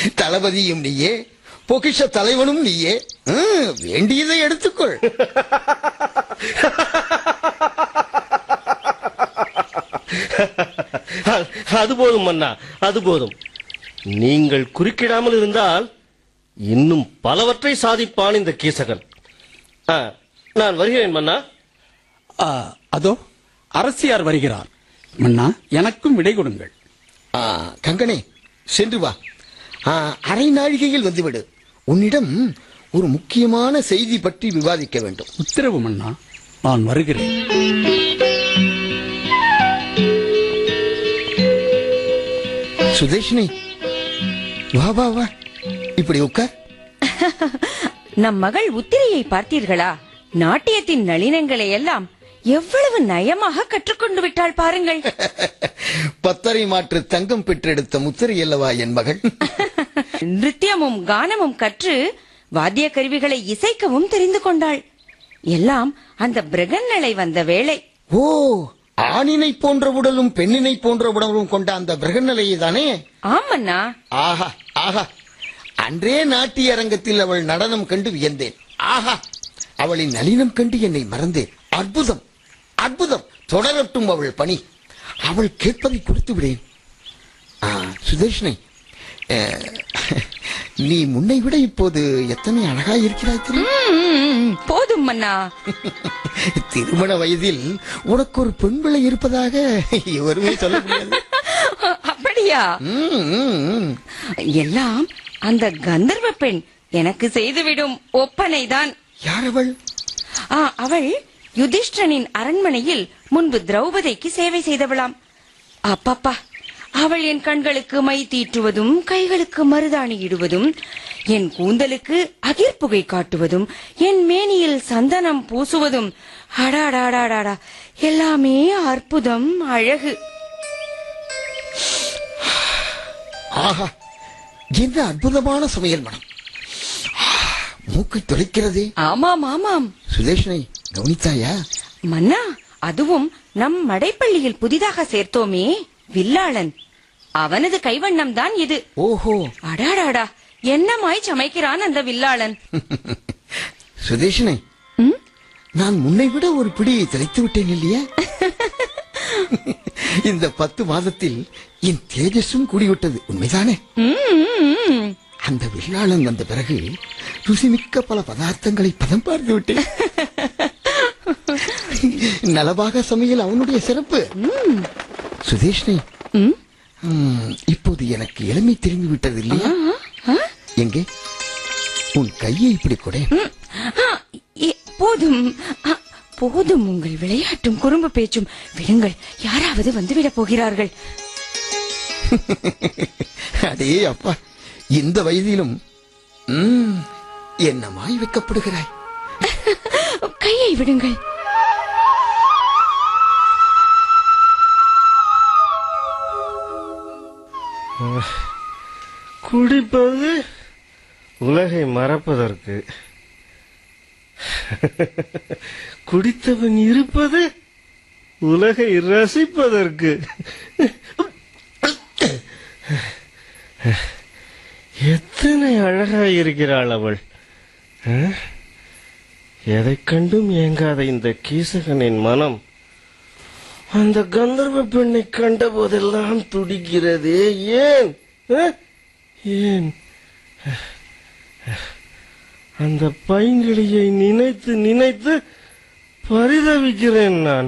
தளபதியும் நீயே பொக்கிஷ தலைவனும் நீயே ம், வேண்டியதை எடுத்துக்கொள் அ- அது போதும் மன்னா அது போதும் நீங்கள் குறுக்கிடாமல் இருந்தால் இன்னும் பலவற்றை சாதிப்பான் இந்த கீசகன் ஆ, நான் வருகிறேன் மன்னா ஆ, அதோ அரசியார் வருகிறார் மன்னா எனக்கும் விடை கொடுங்கள் ஆ, கங்கனே சென்று வா ஆ, அரை நாழிகையில் வந்துவிடு உன்னிடம் ஒரு முக்கியமான செய்தி பற்றி விவாதிக்க வேண்டும் உத்தரவு மன்னா நான் வருகிறேன் சுதேஷினி வா வா வா இப்படி உட்கார் நம் மகள் உத்திரையை பார்த்தீர்களா நாட்டியத்தின் நளினங்களை எல்லாம் எவ்வளவு நயமாக கற்றுக்கொண்டு விட்டாள் பாருங்கள் பத்தரை மாற்று தங்கம் பெற்றெடுத்த முத்திரை அல்லவா என் மகள் நிருத்தியமும் கானமும் கற்று வாத்திய கருவிகளை இசைக்கவும் தெரிந்து கொண்டாள் எல்லாம் அந்த பிரகன்னலை வந்த வேளை ஓ ஆணினை போன்ற உடலும் பெண்ணினை போன்ற உடலும் கொண்ட அந்த பிரகநிலையை தானே ஆமண்ணா ஆஹா ஆஹா அன்றே நாட்டிய அரங்கத்தில் அவள் நடனம் கண்டு வியந்தேன் ஆஹா அவளின் நளினம் கண்டு என்னை மறந்தேன் அற்புதம் அற்புதம் தொடரட்டும் அவள் பணி அவள் கேட்பதை கொடுத்து விடேன் ஆ, சுதர்ஷனை அஹ், நீ முன்னை விட இப்போது எத்தனை அழகா இருக்கிறாய் தெரியுமா? ம், போதும் மன்னா திருமண வயதில் உனக்கு ஒரு பெண் பிள்ளை இருப்பதாக எவருமே சொல்ல முடியாது அப்படியா ம், ம், ம். எல்லாம் அந்த கந்தர்வ பெண் எனக்கு செய்துவிடும் ஒப்பனைதான் யார் அவள் ஆ, அவள் யுதிஷ்டனின் அரண்மனையில் முன்பு திரௌபதிக்கு சேவை செய்தவளாம் அப்பப்பா அவள் என் கண்களுக்கு மை தீட்டுவதும் கைகளுக்கு மருதாணி இடுவதும் என் கூந்தலுக்கு அகிர்புகை காட்டுவதும் என் மேனியில் சந்தனம் பூசுவதும் அடாடாடாடாடா எல்லாமே அற்புதம் அழகு ஆஹா என்ன அற்புதமான சமையல் மனம் ஆ, மூக்கை துளைக்கிறதே ஆமாம் ஆமாம் சுதேஷனை கவனித்தாயா மன்னா அதுவும் நம் மடைப்பள்ளியில் புதிதாக சேர்த்தோமே வில்லாளன் அவனது கைவண்ணம் தான் இது ஓஹோ அடாடாடா என்னமாய் சமைக்கிறான் அந்த வில்லாளன் சுதேஷனை ம்? நான் முன்னை விட ஒரு பிடி திளைத்து விட்டேன் இல்லையா இந்த பத்து மாதத்தில் என் தேஜஸும் கூடிவிட்டது உண்மைதானே ம், ம், ம். அந்த வில்லாளன் வந்த பிறகு ருசிமிக்க பல பதார்த்தங்களை பதம் பார்த்து விட்டேன் நலபாக சமையல் அவனுடைய சிறப்பு சுதேஷ்னை ம்? ம், இப்போது எனக்கு இளமை திரும்பி விட்டது இல்லையா ஆ? எங்கே உன் கையை இப்படி கொடை ஆ, ஏ- போதும் ஆ, போதும் உங்கள் விளையாட்டும் குறும்பு பேச்சும் விடுங்கள் யாராவது வந்துவிடப் போகிறார்கள் அடே அப்பா இந்த வயதிலும் ம், என்னமாய் வைக்கப்படுகிறாய் கையை விடுங்கள் குடிப்பது உலகை மறப்பதற்கு குடித்தவன் இருப்பது உலகை ரசிப்பதற்கு எத்தனை அழகாய் இருக்கிறாள் அவள் ஆ? எதைக் கண்டும் ஏங்காத இந்த கீசகனின் மனம் அந்த கந்தர்வ பெண்ணை கண்ட போதெல்லாம் துடிக்கிறதே ஏன் ஆ? ஏன் அந்த பைங்கிளியை நினைத்து நினைத்து பரிதவிக்கிறேன் நான்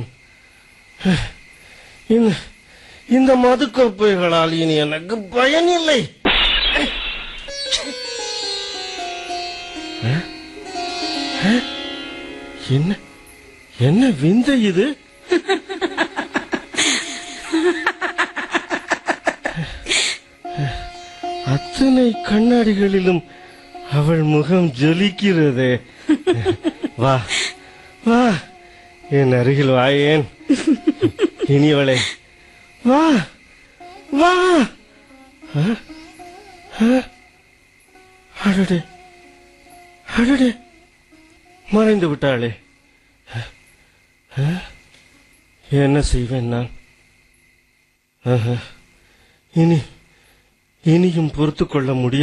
இந்த இந்த மதுக்கொப்பைகளால் இனி எனக்கு பயனில்லை ஆ? ஆ? என்ன என்ன விந்தை இது அத்தனை கண்ணாடிகளிலும் அவள் முகம் ஜொலிக்கிறதே வா வா என் அருகில் வாயேன் இனியவளே வா வா ஆ? ஆ? அடடே அடடே மறைந்து விட்டாளே ஆ? என்ன செய்வேன் நான் ஆஹா. இனி இனியும் பொறுத்து கொள்ள முடியாது